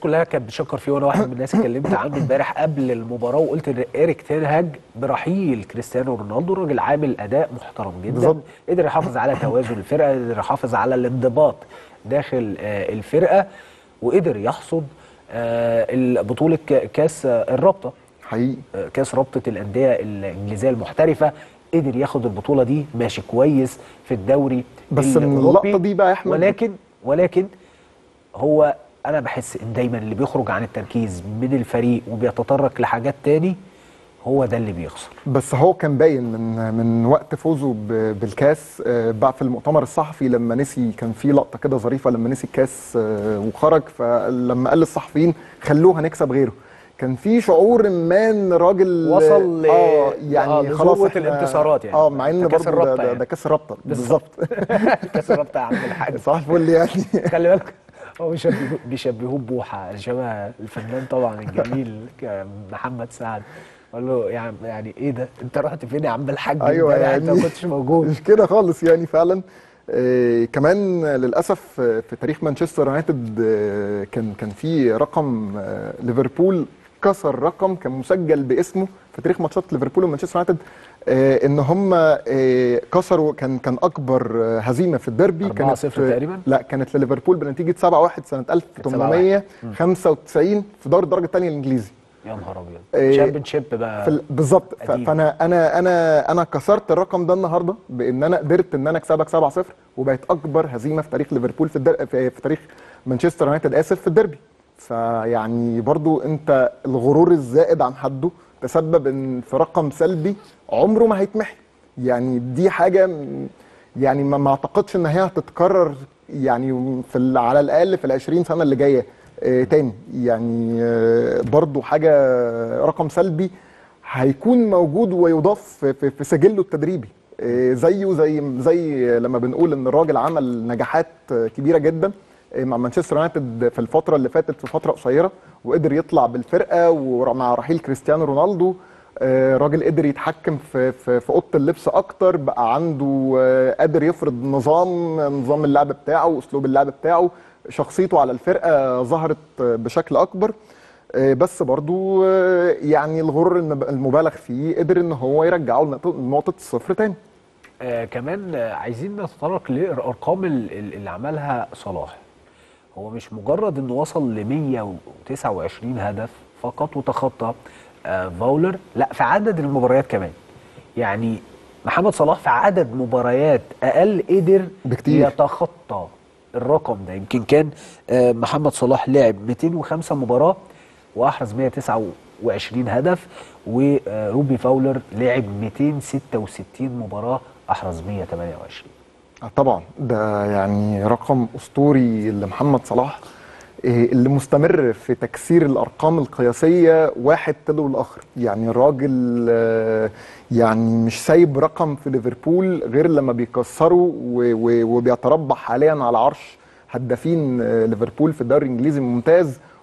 كلها كانت بتشكر فيه وانا واحد من الناس اتكلمت عنه امبارح قبل المباراه وقلت ان ايريك تنهاج برحيل كريستيانو رونالدو الراجل عامل اداء محترم جدا بالظبط. قدر يحافظ على توازن الفرقه قدر يحافظ على الانضباط داخل آه، الفرقه وقدر يحصد آه، بطوله ك- كاس آه، الرابطه حقيقي آه، كاس رابطه الانديه الانجليزيه المحترفه قدر ياخد البطوله دي ماشي كويس في الدوري بس من الأوروبي. اللقطة دي بقى يا أحمد- ولكن ولكن هو انا بحس ان دايما اللي بيخرج عن التركيز من الفريق وبيتطرق لحاجات تاني هو ده اللي بيخسر بس هو كان باين من من وقت فوزه ب- بالكاس آه، بقى في المؤتمر الصحفي لما نسي كان في لقطه كده ظريفه لما نسي الكاس آه، وخرج فلما قال للصحفيين خلوه هنكسب غيره كان في شعور ما ان الراجل وصل ل- اه آه، يعني لذروة خلاص إحنا- الانتصارات يعني. اه مع ان ده كاس برضه ده, الرابطة ده, يعني. ده كاس الرابطه بالظبط كاس الرابطه يا عم الحاج صح الفل يعني خلي بالك هو بيشبهوه بيشبهوه ببوحه شبه الفنان طبعا الجميل ك- محمد سعد قال له يعني يعني ايه ده انت رحت فين يا عم الحاج ايوه امبارح؟ انت يعني ما كنتش موجود مش كده خالص يعني فعلا آه كمان للاسف آه، في تاريخ مانشستر يونايتد آه كان كان في رقم آه ليفربول كسر رقم كان مسجل باسمه في تاريخ ماتشات ليفربول ومانشستر يونايتد آه ان هم آه كسروا كان كان اكبر آه هزيمه في الديربي 4-0 كانت تقريبا؟ لا كانت لليفربول بنتيجه 7-1 سنه 1895 في دوري الدرجه الثانيه الانجليزي يا نهار ابيض إيه، شامبيون شيب بقى في ال- بالظبط ف- قديم. فانا انا انا انا كسرت الرقم ده النهارده بان انا قدرت ان انا اكسبك 7-0 وبقت اكبر هزيمه في تاريخ ليفربول في, الدر... في, في تاريخ مانشستر يونايتد اسف في الديربي فيعني برضو انت الغرور الزائد عن حده تسبب ان في رقم سلبي عمره ما هيتمحي يعني دي حاجه م- يعني ما ما اعتقدش ان هي هتتكرر يعني في ال- على الاقل في ال 20 سنه اللي جايه آه، تاني يعني آه، برضو حاجه رقم سلبي هيكون موجود ويضاف في, في, في سجله التدريبي آه، زيه زي زي لما بنقول ان الراجل عمل نجاحات آه، كبيره جدا آه، مع مانشستر يونايتد في الفتره اللي فاتت في فتره قصيره وقدر يطلع بالفرقه ومع رحيل كريستيانو رونالدو آه، راجل قدر يتحكم في في, في اوضه اللبس اكتر بقى عنده آه، قادر يفرض نظام نظام اللعب بتاعه اسلوب اللعب بتاعه شخصيته على الفرقه ظهرت آه، بشكل اكبر آه، بس برضو آه، يعني الغرور المب- المبالغ فيه قدر ان هو يرجعه لنقطه نقطة الصفر تاني آه كمان آه عايزين نتطرق للارقام ال- ال- اللي عملها صلاح هو مش مجرد انه وصل ل 129 هدف فقط وتخطى آه فاولر لا في عدد المباريات كمان يعني محمد صلاح في عدد مباريات اقل قدر بكتير. يتخطى الرقم ده يمكن كان آه محمد صلاح لعب 205 مباراه واحرز 129 هدف وروبي فاولر لعب 266 مباراه احرز 128 آه، طبعا ده يعني رقم اسطوري لمحمد صلاح إيه، اللي مستمر في تكسير الارقام القياسيه واحد تلو الاخر يعني الراجل آه، يعني مش سايب رقم في ليفربول غير لما بيكسره و- و- وبيتربع حاليا على عرش هدافين آه، ليفربول في الدوري الانجليزي الممتاز